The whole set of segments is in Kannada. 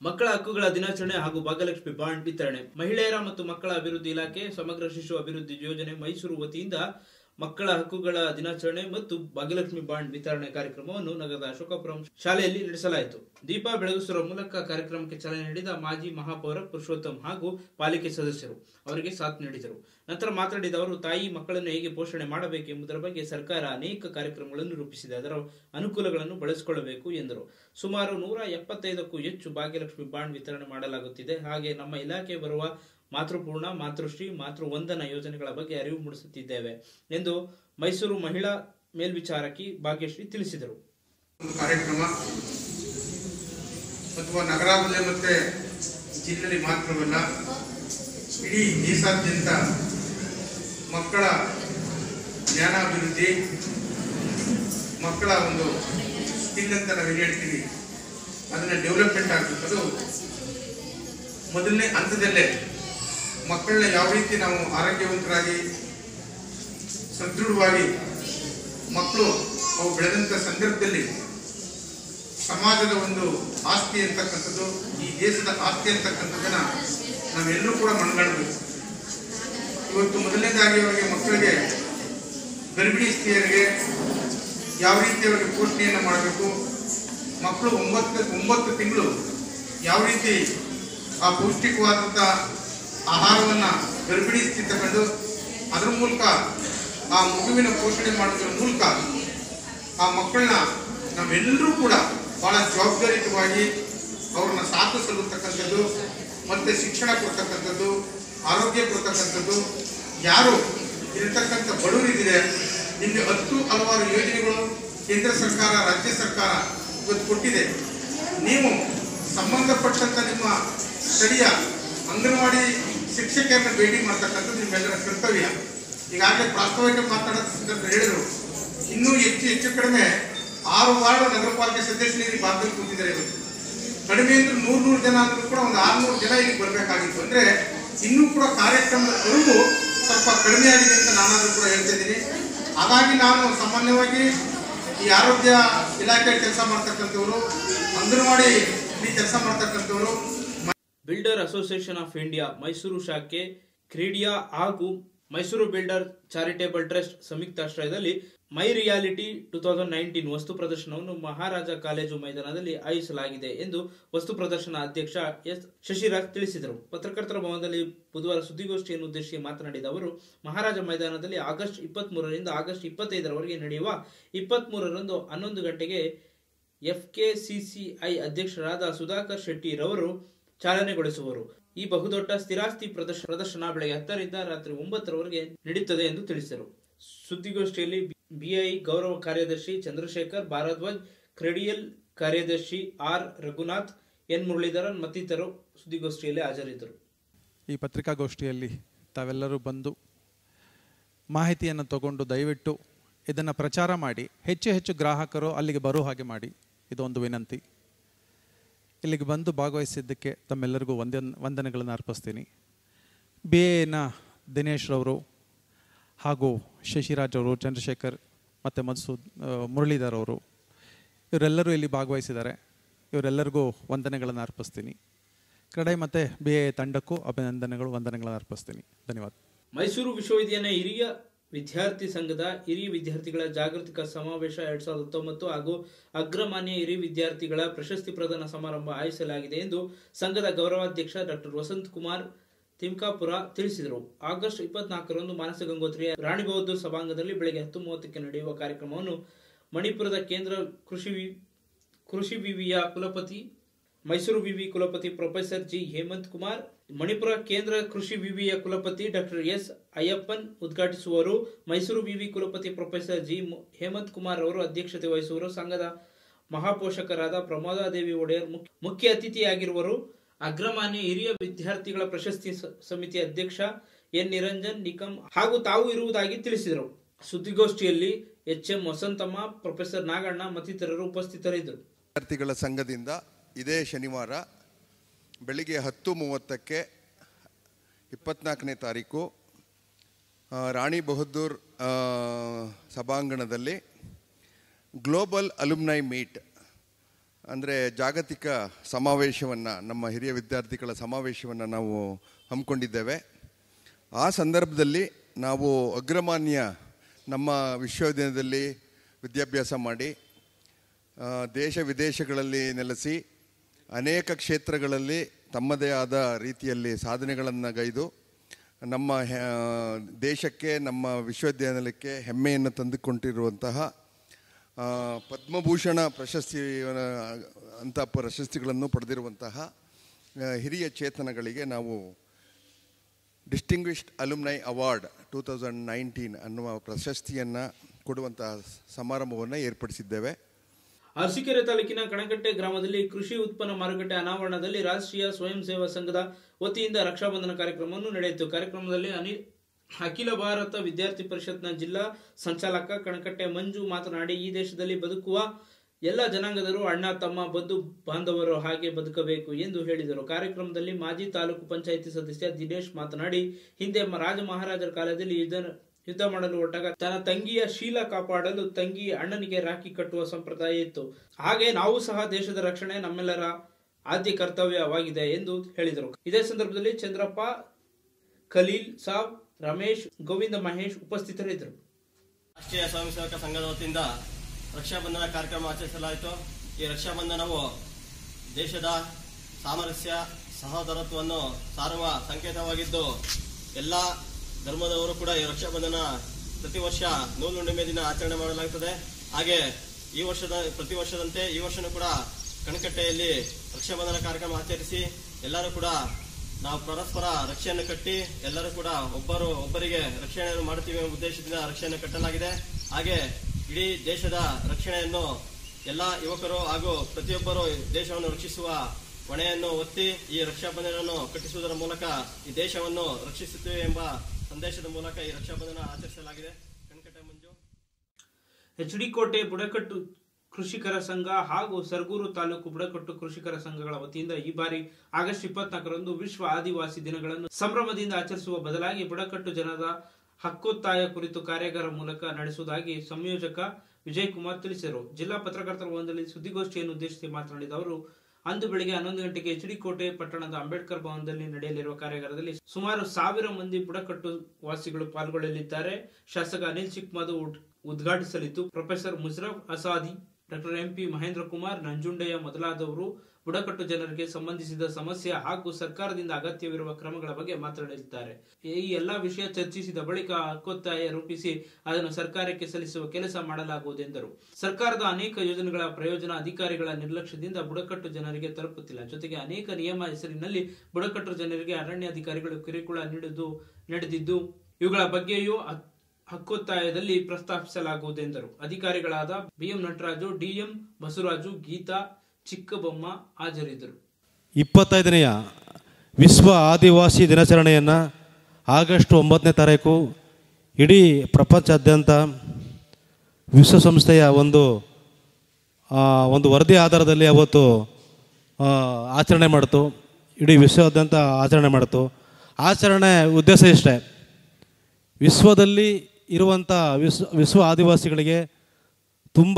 ಮಕ್ಕಳ ಹಕ್ಕುಗಳ ದಿನಾಚರಣೆ ಹಾಗೂ ಭಾಗ್ಯಲಕ್ಷ್ಮಿ ಬಾಂಡ್ ವಿತರಣೆ ಮಹಿಳೆಯರ ಮತ್ತು ಮಕ್ಕಳ ಅಭಿವೃದ್ಧಿ ಇಲಾಖೆ ಸಮಗ್ರ ಶಿಶು ಅಭಿವೃದ್ಧಿ ಯೋಜನೆ ಮೈಸೂರು ವತಿಯಿಂದ ಮಕ್ಕಳ ಹಕ್ಕುಗಳ ದಿನಾಚರಣೆ ಮತ್ತು ಭಾಗ್ಯಲಕ್ಷ್ಮಿ ಬಾಂಡ್ ವಿತರಣೆ ಕಾರ್ಯಕ್ರಮವನ್ನು ನಗರದ ಅಶೋಕಪುರಂ ಶಾಲೆಯಲ್ಲಿ ನಡೆಸಲಾಯಿತು ದೀಪ ಬೆಳಗಿಸುವ ಮೂಲಕ ಕಾರ್ಯಕ್ರಮಕ್ಕೆ ಚಾಲನೆ ನೀಡಿದ ಮಾಜಿ ಮಹಾಪೌರ ಪುರುಷೋತ್ತಮ್ ಹಾಗೂ ಪಾಲಿಕೆ ಸದಸ್ಯರು ಅವರಿಗೆ ಸಾಥ್ ನೀಡಿದರು ನಂತರ ಮಾತನಾಡಿದ ಅವರು ತಾಯಿ ಮಕ್ಕಳನ್ನು ಹೇಗೆ ಪೋಷಣೆ ಮಾಡಬೇಕು ಎಂಬುದರ ಬಗ್ಗೆ ಸರ್ಕಾರ ಅನೇಕ ಕಾರ್ಯಕ್ರಮಗಳನ್ನು ರೂಪಿಸಿದೆ ಅದರ ಅನುಕೂಲಗಳನ್ನು ಬಳಸಿಕೊಳ್ಳಬೇಕು ಎಂದರು ಸುಮಾರು ನೂರ ಎಪ್ಪತ್ತೈದಕ್ಕೂ ಹೆಚ್ಚು ಭಾಗ್ಯಲಕ್ಷ್ಮಿ ಬಾಂಡ್ ವಿತರಣೆ ಮಾಡಲಾಗುತ್ತಿದೆ ಹಾಗೆ ನಮ್ಮ ಇಲಾಖೆ ಬರುವ ಮಾತೃಪೂರ್ಣ ಮಾತೃಶ್ರೀ ಮಾತೃ ವಂದನ ಯೋಜನೆಗಳ ಬಗ್ಗೆ ಅರಿವು ಮೂಡಿಸುತ್ತಿದ್ದೇವೆ ಎಂದು ಮೈಸೂರು ಮಹಿಳಾ ಮೇಲ್ವಿಚಾರಕಿ ಭಾಗ್ಯಶ್ರೀ ತಿಳಿಸಿದರು ಒಂದು ಕಾರ್ಯಕ್ರಮ ಅಥವಾ ನಗರಾಭಿವೃದ್ಧಿ ಮತ್ತೆ ಜಿಲ್ಲೆಯಲ್ಲಿ ಮಾತ್ರವಲ್ಲ ಇಡೀ ದೇಶಾದ್ಯಂತ ಮಕ್ಕಳ ಜ್ಞಾನಾಭಿವೃದ್ಧಿ ಮಕ್ಕಳ ಒಂದು ಸ್ಕಿಲ್ ಅಂತ ನಾವು ಏನು ಹೇಳ್ತೀವಿ ಅದನ್ನ ಡೆವಲಪ್ಮೆಂಟ್ ಆಗಬೇಕು ಅದು ಮೊದಲನೇ ಹಂತದಲ್ಲೇ ಮಕ್ಕಳನ್ನ ಯಾವ ರೀತಿ ನಾವು ಆರೋಗ್ಯವಂತರಾಗಿ ಸದೃಢವಾಗಿ ಮಕ್ಕಳು ಅವು ಬೆಳೆದಂಥ ಸಂದರ್ಭದಲ್ಲಿ ಸಮಾಜದ ಒಂದು ಆಸ್ತಿ ಅಂತಕ್ಕಂಥದ್ದು ಈ ದೇಶದ ಆಸ್ತಿ ಅಂತಕ್ಕಂಥದ್ದನ್ನ ನಾವೆಲ್ಲರೂ ಕೂಡ ಮನಗಾಣಬೇಕು ಇವತ್ತು ಮೊದಲನೇದಾಗಿ ಅವರಿಗೆ ಮಕ್ಕಳಿಗೆ ಗರ್ಭಿಣಿ ಸ್ತ್ರೀಯರಿಗೆ ಯಾವ ರೀತಿ ಅವರಿಗೆ ಪೋಷಣೆಯನ್ನು ಮಾಡಬೇಕು ಮಕ್ಕಳು ಒಂಬತ್ತು ಒಂಬತ್ತು ತಿಂಗಳು ಯಾವ ರೀತಿ ಆ ಪೌಷ್ಟಿಕವಾದಂಥ ಆಹಾರವನ್ನು ಗರ್ಭಿಣಿ ಸ್ಥಿತಿ ತಗೊಂಡು ಅದರ ಮೂಲಕ ಆ ಮಗುವಿನ ಪೋಷಣೆ ಮಾಡೋದ್ರ ಮೂಲಕ ಆ ಮಕ್ಕಳನ್ನ ನಾವೆಲ್ಲರೂ ಕೂಡ ಬಹಳ ಜವಾಬ್ದಾರಿಯುತವಾಗಿ ಅವ್ರನ್ನ ಸಾಕು ಸಲ್ಲತಕ್ಕಂಥದ್ದು ಮತ್ತೆ ಶಿಕ್ಷಣ ಕೊಡ್ತಕ್ಕಂಥದ್ದು ಆರೋಗ್ಯ ಕೊಡ್ತಕ್ಕಂಥದ್ದು ಯಾರು ಇರತಕ್ಕಂಥ ಬಡವರಿದ್ರೆ ನಿಮಗೆ ಹತ್ತು ಹಲವಾರು ಯೋಜನೆಗಳು ಕೇಂದ್ರ ಸರ್ಕಾರ ರಾಜ್ಯ ಸರ್ಕಾರ ಇವತ್ತು ಕೊಟ್ಟಿದೆ ನೀವು ಸಂಬಂಧಪಟ್ಟಂತ ನಿಮ್ಮ ಸ್ಥಳೀಯ ಅಂಗನವಾಡಿ ಶಿಕ್ಷಕಿಯರನ್ನ ಭೇಟಿ ಮಾಡ್ತಕ್ಕಂಥದ್ದು ನಿಮ್ಮೆಲ್ಲರ ಕರ್ತವ್ಯ ಈಗಾಗಲೇ ಪ್ರಾಸ್ತಾವಿಕ ಮಾತಾಡೋ ಸಂದರ್ಭ ಹೇಳಿದರು ಇನ್ನೂ ಹೆಚ್ಚು ಹೆಚ್ಚು ಕಡಿಮೆ ಆರು ವಾರ್ಡ್ ನಗರ ಪಾಲಿಕೆ ಸದಸ್ಯರು ಇಲ್ಲಿ ಭಾಗದಲ್ಲಿ ಕೂತಿದ್ದಾರೆ ಇವತ್ತು ಕಡಿಮೆ ಅಂದ್ರೆ ನೂರ್ ನೂರು ಜನ ಅಂದ್ರೂ ಕೂಡ ಒಂದು ಆರ್ನೂರು ಜನ ಇಲ್ಲಿಗೆ ಬರಬೇಕಾಗಿತ್ತು ಅಂದ್ರೆ ಇನ್ನೂ ಕೂಡ ಕಾರ್ಯಕ್ರಮದ ಅರಿವು ಸ್ವಲ್ಪ ಕಡಿಮೆ ಆಗಿದೆ ಅಂತ ನಾನಾದ್ರೂ ಕೂಡ ಹೇಳ್ತಾ ಇದ್ದೀನಿ ಹಾಗಾಗಿ ನಾನು ಸಾಮಾನ್ಯವಾಗಿ ಈ ಆರೋಗ್ಯ ಇಲಾಖೆ ಕೆಲಸ ಮಾಡ್ತಕ್ಕಂಥವ್ರು ಅಂಗನವಾಡಿ ಕೆಲಸ ಮಾಡ್ತಕ್ಕಂಥವ್ರು builder association of India Mysuru ಶಾಖೆ ಕ್ರೀಡಿಯಾ ಹಾಗೂ ಮೈಸೂರು ಬಿಲ್ಡರ್ ಚಾರಿಟೇಬಲ್ ಟ್ರಸ್ಟ್ ಸಂಯುಕ್ತಾಶ್ರಯದಲ್ಲಿ my reality two thousand nineteen ವಸ್ತು ಪ್ರದರ್ಶನವನ್ನು ಮಹಾರಾಜ ಕಾಲೇಜು ಮೈದಾನದಲ್ಲಿ ಆಯೋಜಿಸಲಾಗಿದೆ ಎಂದು ವಸ್ತು ಪ್ರದರ್ಶನ ಅಧ್ಯಕ್ಷ ಎಸ್ ಶಶಿರಾಜ್ ತಿಳಿಸಿದರು ಪತ್ರಕರ್ತರ ಭವನದಲ್ಲಿ ಬುಧವಾರ ಸುದ್ದಿಗೋಷ್ಠಿಯನ್ನು ಉದ್ದೇಶಿಸಿ ಮಾತನಾಡಿದ ಅವರು ಮಹಾರಾಜ ಮೈದಾನದಲ್ಲಿ ಆಗಸ್ಟ್ ಇಪ್ಪತ್ತ್ ಮೂರರಿಂದ ಆಗಸ್ಟ್ ಇಪ್ಪತ್ತೈದರವರೆಗೆ ನಡೆಯುವ ಇಪ್ಪತ್ತ್ ಮೂರರಂದು ಹನ್ನೊಂದು ಗಂಟೆಗೆ ಎಫ್ಕೆಸಿಸಿಐ ಅಧ್ಯಕ್ಷರಾದ ಸುಧಾಕರ್ ಶೆಟ್ಟಿ ರವರು ಚಾಲನೆಗೊಳಿಸುವರು ಈ ಬಹುದೊಡ್ಡ ಸ್ಥಿರಾಸ್ತಿ ಪ್ರದರ್ಶ- ಪ್ರದರ್ಶನ ಬೆಳಗ್ಗೆ ಹತ್ತರಿಂದ ರಾತ್ರಿ ಒಂಬತ್ತರವರೆಗೆ ನಡೆಯುತ್ತದೆ ಎಂದು ತಿಳಿಸಿದರು ಸುದ್ದಿಗೋಷ್ಠಿಯಲ್ಲಿ ಬಿಐ ಗೌರವ ಕಾರ್ಯದರ್ಶಿ ಚಂದ್ರಶೇಖರ್ ಭಾರದ್ವಾಜ್ ಕ್ರೆಡಿಯಲ್ ಕಾರ್ಯದರ್ಶಿ ಆರ್ ರಘುನಾಥ್ ಎನ್ ಮುರಳೀಧರನ್ ಮತ್ತಿತರರು ಸುದ್ದಿಗೋಷ್ಠಿಯಲ್ಲಿ ಹಾಜರಿದ್ದರು ಈ ಪತ್ರಿಕಾಗೋಷ್ಠಿಯಲ್ಲಿ ತಾವೆಲ್ಲರೂ ಬಂದು ಮಾಹಿತಿಯನ್ನು ತಗೊಂಡು ದಯವಿಟ್ಟು ಇದನ್ನು ಪ್ರಚಾರ ಮಾಡಿ ಹೆಚ್ಚು ಹೆಚ್ಚು ಗ್ರಾಹಕರು ಅಲ್ಲಿಗೆ ಬರೋ ಹಾಗೆ ಮಾಡಿ ಇದೊಂದು ವಿನಂತಿ ಇಲ್ಲಿಗೆ ಬಂದು ಭಾಗವಹಿಸಿದ್ದಕ್ಕೆ ತಮ್ಮೆಲ್ಲರಿಗೂ ವಂದನ್ ವಂದನೆಗಳನ್ನು ಅರ್ಪಿಸ್ತೀನಿ ಬಿ ಎನ ದಿನೇಶ್ ರವರು ಹಾಗೂ ಶಶಿರಾಜ್ ಅವರು ಚಂದ್ರಶೇಖರ್ ಮತ್ತು ಮಧುಸೂದ್ ಆ, ಮುರಳೀಧರ್ ಅವರು ಇವರೆಲ್ಲರೂ ಇಲ್ಲಿ ಭಾಗವಹಿಸಿದ್ದಾರೆ ಇವರೆಲ್ಲರಿಗೂ ವಂದನೆಗಳನ್ನು ಅರ್ಪಿಸ್ತೀನಿ ಕ್ರೀಡೆ ಮತ್ತು ಬಿ ಎ ತಂಡಕ್ಕೂ ಅಭಿನಂದನೆಗಳು ವಂದನೆಗಳನ್ನು ಅರ್ಪಿಸ್ತೀನಿ ಧನ್ಯವಾದ ಮೈಸೂರು ವಿಶ್ವವಿದ್ಯಾಲಯ ಹಿರಿಯ ವಿದ್ಯಾರ್ಥಿ ಸಂಘದ ಹಿರಿಯ ವಿದ್ಯಾರ್ಥಿಗಳ ಜಾಗೃತಿಕ ಸಮಾವೇಶ ಎರಡ್ ಸಾವಿರದ ಹತ್ತೊಂಬತ್ತು ಹಾಗೂ ಅಗ್ರಮಾನ್ಯ ಹಿರಿಯ ವಿದ್ಯಾರ್ಥಿಗಳ ಪ್ರಶಸ್ತಿ ಪ್ರದಾನ ಸಮಾರಂಭ ಆಯೋಜಿಸಲಾಗಿದೆ ಎಂದು ಸಂಘದ ಗೌರವಾಧ್ಯಕ್ಷ ಡಾಕ್ಟರ್ ವಸಂತ್ ಕುಮಾರ್ ತಿಮ್ಕಾಪುರ ತಿಳಿಸಿದರು ಆಗಸ್ಟ್ ಇಪ್ಪತ್ನಾಲ್ಕರಂದು ಮಾನಸ ಗಂಗೋತ್ರಿಯ ರಾಣಿಬೌದ್ಧ ಸಭಾಂಗಣದಲ್ಲಿ ಬೆಳಗ್ಗೆ ಹತ್ತು ಮೂವತ್ತಕ್ಕೆ ನಡೆಯುವ ಕಾರ್ಯಕ್ರಮವನ್ನು ಮಣಿಪುರದ ಕೇಂದ್ರ ಕೃಷಿ ವಿ- ಕೃಷಿ ವಿವಿಯ ಕುಲಪತಿ ಮೈಸೂರು ವಿವಿ ಕುಲಪತಿ ಪ್ರೊಫೆಸರ್ ಜಿ ಹೇಮಂತ್ ಕುಮಾರ್ ಮಣಿಪುರ ಕೇಂದ್ರ ಕೃಷಿ ವಿವಿಯ ಕುಲಪತಿ ಡಾಕ್ಟರ್ ಎಸ್ ಅಯ್ಯಪ್ಪನ್ ಉದ್ಘಾಟಿಸುವರು ಮೈಸೂರು ವಿವಿ ಕುಲಪತಿ ಪ್ರೊಫೆಸರ್ ಜಿ ಮು- ಹೇಮಂತ್ ಕುಮಾರ್ ಅವರು ಅಧ್ಯಕ್ಷತೆ ವಹಿಸುವರು ಸಂಘದ ಮಹಾಪೋಷಕರಾದ ಪ್ರಮೋದಾದೇವಿ ಒಡೆಯರ್ ಮುಖ್ಯ- ಮುಖ್ಯ ಅತಿಥಿಯಾಗಿರುವರು ಅಗ್ರಮಾನ್ಯ ಹಿರಿಯ ವಿದ್ಯಾರ್ಥಿಗಳ ಪ್ರಶಸ್ತಿ ಸ- ಸಮಿತಿ ಅಧ್ಯಕ್ಷ ಎನ್ ನಿರಂಜನ್ ನಿಕಂ ಹಾಗೂ ತಾವು ಇರುವುದಾಗಿ ತಿಳಿಸಿದರು ಸುದ್ದಿಗೋಷ್ಠಿಯಲ್ಲಿ H M Vasanthamma professor Naganna ಮತ್ತಿತರರು ಉಪಸ್ಥಿತರಿದ್ದರು ವಿದ್ಯಾರ್ಥಿಗಳ ಸಂಘದಿಂದ ಇದೇ ಶನಿವಾರ ಬೆಳಿಗ್ಗೆ ಹತ್ತು ಮೂವತ್ತಕ್ಕೆ ಇಪ್ಪತ್ನಾಲ್ಕನೇ ತಾರೀಕು ಆ, ರಾಣಿ ಬಹದ್ದೂರ್ ಆ, ಸಭಾಂಗಣದಲ್ಲಿ ಗ್ಲೋಬಲ್ ಅಲುಮ್ನೈ ಮೀಟ್ ಅಂದರೆ ಜಾಗತಿಕ ಸಮಾವೇಶವನ್ನು ನಮ್ಮ ಹಿರಿಯ ವಿದ್ಯಾರ್ಥಿಗಳ ಸಮಾವೇಶವನ್ನು ನಾವು ಹಮ್ಮಿಕೊಂಡಿದ್ದೇವೆ ಆ ಸಂದರ್ಭದಲ್ಲಿ ನಾವು ಅಗ್ರಮಾನ್ಯ ನಮ್ಮ ವಿಶ್ವವಿದ್ಯಾಲಯದಲ್ಲಿ ವಿದ್ಯಾಭ್ಯಾಸ ಮಾಡಿ ಆ, ದೇಶ ವಿದೇಶಗಳಲ್ಲಿ ನೆಲೆಸಿ ಅನೇಕ ಕ್ಷೇತ್ರಗಳಲ್ಲಿ ತಮ್ಮದೇ ಆದ ರೀತಿಯಲ್ಲಿ ಸಾಧನೆಗಳನ್ನು ಗೈದು ನಮ್ಮ ಹೆ- ದೇಶಕ್ಕೆ ನಮ್ಮ ವಿಶ್ವವಿದ್ಯಾನಿಲಯಕ್ಕೆ ಹೆಮ್ಮೆಯನ್ನು ತಂದುಕೊಂಡಿರುವಂತಹ ಆ, ಪದ್ಮಭೂಷಣ ಪ್ರಶಸ್ತಿ ಅಂತ ಪ್ರಶಸ್ತಿಗಳನ್ನು ಪಡೆದಿರುವಂತಹ ಆ, ಹಿರಿಯ ಚೇತನಗಳಿಗೆ ನಾವು distinguished alumni award two thousand nineteen ಅನ್ನುವ ಪ್ರಶಸ್ತಿಯನ್ನು ಕೊಡುವಂತಹ ಸಮಾರಂಭವನ್ನು ಏರ್ಪಡಿಸಿದ್ದೇವೆ ಅರಸೀಕೆರೆ ತಾಲೂಕಿನ ಕಣಕಟ್ಟೆ ಗ್ರಾಮದಲ್ಲಿ ಕೃಷಿ ಉತ್ಪನ್ನ ಮಾರುಕಟ್ಟೆ ಅನಾವರಣದಲ್ಲಿ ರಾಷ್ಟ್ರೀಯ ಸ್ವಯಂ ಸೇವಾ ಸಂಘದ ವತಿಯಿಂದ ರಕ್ಷಾಬಂಧನ ಕಾರ್ಯಕ್ರಮವನ್ನು ನಡೆಯಿತು ಕಾರ್ಯಕ್ರಮದಲ್ಲಿ ಅನಿ ಅಖಿಲ ಭಾರತ ವಿದ್ಯಾರ್ಥಿ ಪರಿಷತ್ನ ಜಿಲ್ಲಾ ಸಂಚಾಲಕ ಕಣಕಟ್ಟೆ ಮಂಜು ಮಾತನಾಡಿ ಈ ದೇಶದಲ್ಲಿ ಬದುಕುವ ಎಲ್ಲ ಜನಾಂಗದರು ಅಣ್ಣ ತಮ್ಮ ಬಂಧು ಬಾಂಧವರು ಹಾಗೆ ಬದುಕಬೇಕು ಎಂದು ಹೇಳಿದರು ಕಾರ್ಯಕ್ರಮದಲ್ಲಿ ಮಾಜಿ ತಾಲೂಕು ಪಂಚಾಯಿತಿ ಸದಸ್ಯ ದಿನೇಶ್ ಮಾತನಾಡಿ ಹಿಂದೆ ಮ- ರಾಜ ಮಹಾರಾಜರ ಕಾಲದಲ್ಲಿ ಯುದ್ಧ ಯುದ್ಧ ಮಾಡಲು ಒಟ್ಟಾಗ ತನ್ನ ತಂಗಿಯ ಶೀಲ ಕಾಪಾಡಲು ತಂಗಿ ಅಣ್ಣನಿಗೆ ರಾಖಿ ಕಟ್ಟುವ ಸಂಪ್ರದಾಯ ಇತ್ತು ಹಾಗೆ ನಾವು ಸಹ ದೇಶದ ರಕ್ಷಣೆ ನಮ್ಮೆಲ್ಲರ ಆದ್ಯ ಕರ್ತವ್ಯವಾಗಿದೆ ಎಂದು ಹೇಳಿದರು ಇದೇ ಸಂದರ್ಭದಲ್ಲಿ ಚಂದ್ರಪ್ಪ ಖಲೀಲ್ ಸಾಬ್ ರಮೇಶ್ ಗೋವಿಂದ ಮಹೇಶ್ ಉಪಸ್ಥಿತರಿದ್ದರು ರಾಷ್ಟ್ರೀಯ ಸ್ವಯಂ ಸೇವಕ ಸಂಘದ ವತಿಯಿಂದ ರಕ್ಷಾಬಂಧನ ಕಾರ್ಯಕ್ರಮ ಆಚರಿಸಲಾಯಿತು ಈ ರಕ್ಷಾಬಂಧನವು ದೇಶದ ಸಾಮರಸ್ಯ ಸಹೋದರತ್ವವನ್ನು ಸಾರುವ ಸಂಕೇತವಾಗಿದ್ದು ಎಲ್ಲ ಧರ್ಮದವರು ಕೂಡ ಈ ರಕ್ಷಾಬಂಧನ ಪ್ರತಿ ವರ್ಷ ನೂಲು ಹುಣ್ಣಿಮೆ ದಿನ ಆಚರಣೆ ಮಾಡಲಾಗುತ್ತದೆ ಹಾಗೆ ಈ ವರ್ಷದ ಪ್ರತಿ ವರ್ಷದಂತೆ ಈ ವರ್ಷನೂ ಕೂಡ ಕಣಕಟ್ಟೆಯಲ್ಲಿ ರಕ್ಷಾಬಂಧನ ಕಾರ್ಯಕ್ರಮ ಆಚರಿಸಿ ಎಲ್ಲರೂ ಕೂಡ ನಾವು ಪರಸ್ಪರ ರಕ್ಷೆಯನ್ನು ಕಟ್ಟಿ ಎಲ್ಲರೂ ಕೂಡ ಒಬ್ಬರು ಒಬ್ಬರಿಗೆ ರಕ್ಷಣೆಯನ್ನು ಮಾಡುತ್ತೀವಿ ಎಂಬ ಉದ್ದೇಶದಿಂದ ರಕ್ಷೆಯನ್ನು ಕಟ್ಟಲಾಗಿದೆ ಹಾಗೆ ಇಡೀ ದೇಶದ ರಕ್ಷಣೆಯನ್ನು ಎಲ್ಲ ಯುವಕರು ಹಾಗೂ ಪ್ರತಿಯೊಬ್ಬರು ದೇಶವನ್ನು ರಕ್ಷಿಸುವ ಹೊಣೆಯನ್ನು ಒತ್ತಿ ಈ ರಕ್ಷಾಬಂಧನವನ್ನು ಕಟ್ಟಿಸುವುದರ ಮೂಲಕ ಈ ದೇಶವನ್ನು ರಕ್ಷಿಸುತ್ತೇವೆ ಎಂಬ ಸಂದೇಶದ ಮೂಲಕ ಈ ರಕ್ಷಾಬಂಧನ ಆಚರಿಸಲಾಗಿದೆ ಕಣ್ಕಟ್ಟೆ ಮಂಜು ಎಚ್ ಡಿ ಕೋಟೆ ಬುಡಕಟ್ಟು ಕೃಷಿಕರ ಸಂಘ ಹಾಗೂ ಸರಗೂರು ತಾಲೂಕು ಬುಡಕಟ್ಟು ಕೃಷಿಕರ ಸಂಘಗಳ ವತಿಯಿಂದ ಈ ಬಾರಿ ಆಗಸ್ಟ್ ಇಪ್ಪತ್ನಾಲ್ಕರಂದು ವಿಶ್ವ ಆದಿವಾಸಿ ದಿನಗಳನ್ನು ಸಂಭ್ರಮದಿಂದ ಆಚರಿಸುವ ಬದಲಾಗಿ ಬುಡಕಟ್ಟು ಜನರ ಹಕ್ಕೊತ್ತಾಯ ಕುರಿತು ಕಾರ್ಯಾಗಾರ ಮೂಲಕ ನಡೆಸುವುದಾಗಿ ಸಂಯೋಜಕ ವಿಜಯ್ ಕುಮಾರ್ ತಿಳಿಸಿದರು ಜಿಲ್ಲಾ ಪತ್ರಕರ್ತರ ಭವನದಲ್ಲಿ ಸುದ್ದಿಗೋಷ್ಠಿಯನ್ನು ಉದ್ದೇಶಿಸಿ ಮಾತನಾಡಿದ ಅವರು ಅಂದು ಬೆಳಿಗ್ಗೆ ಹನ್ನೊಂದು ಗಂಟೆಗೆ ಎಚ್ ಡಿ ಕೋಟೆ ಪಟ್ಟಣದ ಅಂಬೇಡ್ಕರ್ ಭವನದಲ್ಲಿ ನಡೆಯಲಿರುವ ಕಾರ್ಯಾಗಾರದಲ್ಲಿ ಸುಮಾರು ಸಾವಿರ ಮಂದಿ ಬುಡಕಟ್ಟು ವಾಸಿಗಳು ಪಾಲ್ಗೊಳ್ಳಲಿದ್ದಾರೆ ಶಾಸಕ ಅನಿಲ್ ಚಿಕ್ಮದು ಉದ್- ಉದ್ಘಾಟಿಸಲಿದ್ದು professor Muzaffar Assadi doctor MP Mahendra Kumar Nanjundaiah ಮೊದಲಾದವರು ಬುಡಕಟ್ಟು ಜನರಿಗೆ ಸಂಬಂಧಿಸಿದ ಸಮಸ್ಯೆ ಹಾಗೂ ಸರ್ಕಾರದಿಂದ ಅಗತ್ಯವಿರುವ ಕ್ರಮಗಳ ಬಗ್ಗೆ ಮಾತನಾಡಲಿದ್ದಾರೆ ಈ ಎಲ್ಲಾ ವಿಷಯ ಚರ್ಚಿಸಿದ ಬಳಿಕ ಹಕ್ಕೊತ್ತಾಯ ರೂಪಿಸಿ ಅದನ್ನು ಸರ್ಕಾರಕ್ಕೆ ಸಲ್ಲಿಸುವ ಕೆಲಸ ಮಾಡಲಾಗುವುದೆಂದರು ಸರ್ಕಾರದ ಅನೇಕ ಯೋಜನೆಗಳ ಪ್ರಯೋಜನ ಅಧಿಕಾರಿಗಳ ನಿರ್ಲಕ್ಷ್ಯದಿಂದ ಬುಡಕಟ್ಟು ಜನರಿಗೆ ತಲುಪುತ್ತಿಲ್ಲ ಜೊತೆಗೆ ಅನೇಕ ನಿಯಮ ಹೆಸರಿನಲ್ಲಿ ಬುಡಕಟ್ಟು ಜನರಿಗೆ ಅರಣ್ಯಾಧಿಕಾರಿಗಳು ಕಿರುಕುಳ ನೀಡುವುದು ನಡೆದಿದ್ದು ಇವುಗಳ ಬಗ್ಗೆಯೂ ಹಕ್- ಹಕ್ಕೊತ್ತಾಯದಲ್ಲಿ ಪ್ರಸ್ತಾಪಿಸಲಾಗುವುದೆಂದರು ಅಧಿಕಾರಿಗಳಾದ ಬಿಎಂ ನಟರಾಜು ಡಿಎಂ ಬಸವರಾಜು ಗೀತಾ ಚಿಕ್ಕಬೊಮ್ಮ ಹಾಜರಿದ್ದರು ಇಪ್ಪತ್ತೈದನೆಯ ವಿಶ್ವ ಆದಿವಾಸಿ ದಿನಾಚರಣೆಯನ್ನು ಆಗಸ್ಟ್ ಒಂಬತ್ತನೇ ತಾರೀಕು ಇಡೀ ಪ್ರಪಂಚಾದ್ಯಂತ ವಿಶ್ವಸಂಸ್ಥೆಯ ಒಂದು ಆ, ಒಂದು ವರದಿ ಆಧಾರದಲ್ಲಿ ಅವತ್ತು ಆ, ಆಚರಣೆ ಮಾಡಿತು ಇಡೀ ವಿಶ್ವಾದ್ಯಂತ ಆಚರಣೆ ಮಾಡಿತು ಆಚರಣೆ ಉದ್ದೇಶ ಇಷ್ಟೇ ವಿಶ್ವದಲ್ಲಿ ಇರುವಂಥ ವಿಶ್ವ ವಿಶ್ವ ಆದಿವಾಸಿಗಳಿಗೆ ತುಂಬ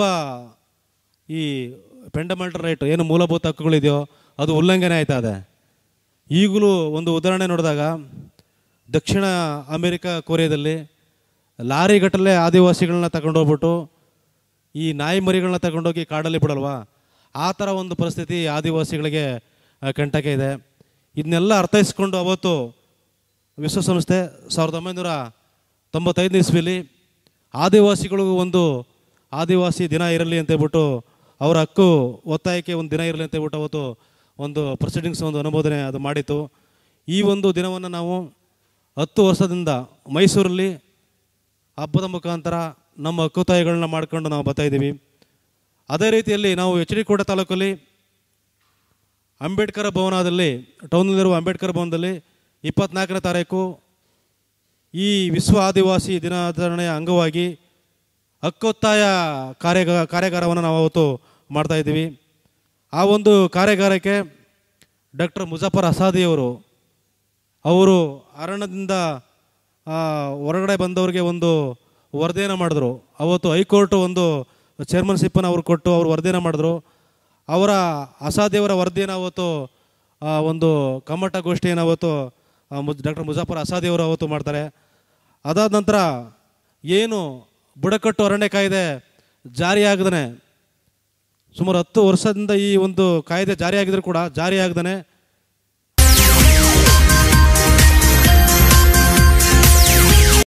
ಈ ಫಂಡಮೆಂಟಲ್ ರೈಟ್ ಏನು ಮೂಲಭೂತ ಹಕ್ಕುಗಳಿದೆಯೋ ಅದು ಉಲ್ಲಂಘನೆ ಆಯ್ತಾ ಇದೆ ಈಗಲೂ ಒಂದು ಉದಾಹರಣೆ ನೋಡಿದಾಗ ದಕ್ಷಿಣ ಅಮೆರಿಕ ಕೊರಿಯಾದಲ್ಲಿ ಲಾರಿಗಟ್ಟಲೆ ಆದಿವಾಸಿಗಳನ್ನ ತಗೊಂಡೋಗ್ಬಿಟ್ಟು ಈ ನಾಯಿ ಮರಿಗಳನ್ನ ತಗೊಂಡೋಗಿ ಕಾಡಲ್ಲಿ ಬಿಡಲ್ವಾ ಆ ಥರ ಒಂದು ಪರಿಸ್ಥಿತಿ ಆದಿವಾಸಿಗಳಿಗೆ ಆ, ಕಂಟಕ ಇದೆ ಇದನ್ನೆಲ್ಲ ಅರ್ಥೈಸ್ಕೊಂಡು ಅವತ್ತು ವಿಶ್ವಸಂಸ್ಥೆ ಸಾವಿರದ ಒಂಬೈನೂರ ತೊಂಬತ್ತೈದನೇ ಇಸ್ವಿಲಿ ಆದಿವಾಸಿಗಳಿಗೂ ಒಂದು ಆದಿವಾಸಿ ದಿನ ಇರಲಿ ಅಂತ ಹೇಳ್ಬಿಟ್ಟು ಅವರ ಹಕ್ಕು ಒತ್ತಾಯಕ್ಕೆ ಒಂದು ದಿನ ಇರಲಿ ಅಂತ ಹೇಳ್ಬಿಟ್ಟು ಅವತ್ತು ಒಂದು ಪ್ರೊಸೀಡಿಂಗ್ಸ್ ಒಂದು ಅನುಮೋದನೆ ಅದು ಮಾಡಿತ್ತು ಈ ಒಂದು ದಿನವನ್ನು ನಾವು ಹತ್ತು ವರ್ಷದಿಂದ ಮೈಸೂರಲ್ಲಿ ಹಬ್ಬದ ಮುಖಾಂತರ ನಮ್ಮ ಹಕ್ಕುತ್ತಾಯಗಳನ್ನ ಮಾಡ್ಕೊಂಡು ನಾವು ಬರ್ತಾ ಇದ್ದೀವಿ ಅದೇ ರೀತಿಯಲ್ಲಿ ನಾವು ಎಚ್ ಡಿ ಕೋಟೆ ತಾಲೂಕಲ್ಲಿ ಅಂಬೇಡ್ಕರ್ ಭವನದಲ್ಲಿ ಟೌನಲ್ಲಿರುವ ಅಂಬೇಡ್ಕರ್ ಭವನದಲ್ಲಿ ಇಪ್ಪತ್ನಾಲ್ಕನೇ ತಾರೀಕು ಈ ವಿಶ್ವ ಆದಿವಾಸಿ ದಿನಾಚರಣೆಯ ಅಂಗವಾಗಿ ಹಕ್ಕೊತ್ತಾಯ ಕಾರ್ಯ ಕಾರ್ಯಾಗಾರವನ್ನು ನಾವು ಅವತ್ತು ಮಾಡ್ತಾ ಇದ್ದೀವಿ ಆ ಒಂದು ಕಾರ್ಯಾಗಾರಕ್ಕೆ ಡಾಕ್ಟರ್ ಮುಜಫರ್ ಅಸಾದಿಯವರು ಅವರು ಅರಣ್ಯದಿಂದ ಆ, ಹೊರಗಡೆ ಬಂದವರಿಗೆ ಒಂದು ವರದಿಯನ್ನು ಮಾಡಿದ್ರು ಅವತ್ತು ಹೈಕೋರ್ಟ್ ಒಂದು ಚೇರ್ಮನ್ಶಿಪ್ಪನ್ನು ಅವ್ರು ಕೊಟ್ಟು ಅವರು ವರದಿಯನ್ನು ಮಾಡಿದ್ರು ಅವರ ಅಸಾದೇವರ ವರದಿಯನ್ನು ಅವತ್ತು ಆ, ಒಂದು ಕಮ್ಮಟ ಗೋಷ್ಠಿಯನ್ನು ಅವತ್ತು ಡಾಕ್ಟರ್ ಮುಜಾಫರ್ ಅಸಾದೇವರು ಅವತ್ತು ಮಾಡ್ತಾರೆ ಅದಾದ ನಂತರ ಏನು ಬುಡಕಟ್ಟು ಅರಣ್ಯ ಕಾಯ್ದೆ ಜಾರಿಯಾಗದೇ ಸುಮಾರು ಹತ್ತು ವರ್ಷದಿಂದ ಈ ಒಂದು ಕಾಯ್ದೆ ಜಾರಿಯಾಗಿದ್ರು ಕೂಡ ಜಾರಿಯಾಗದೇ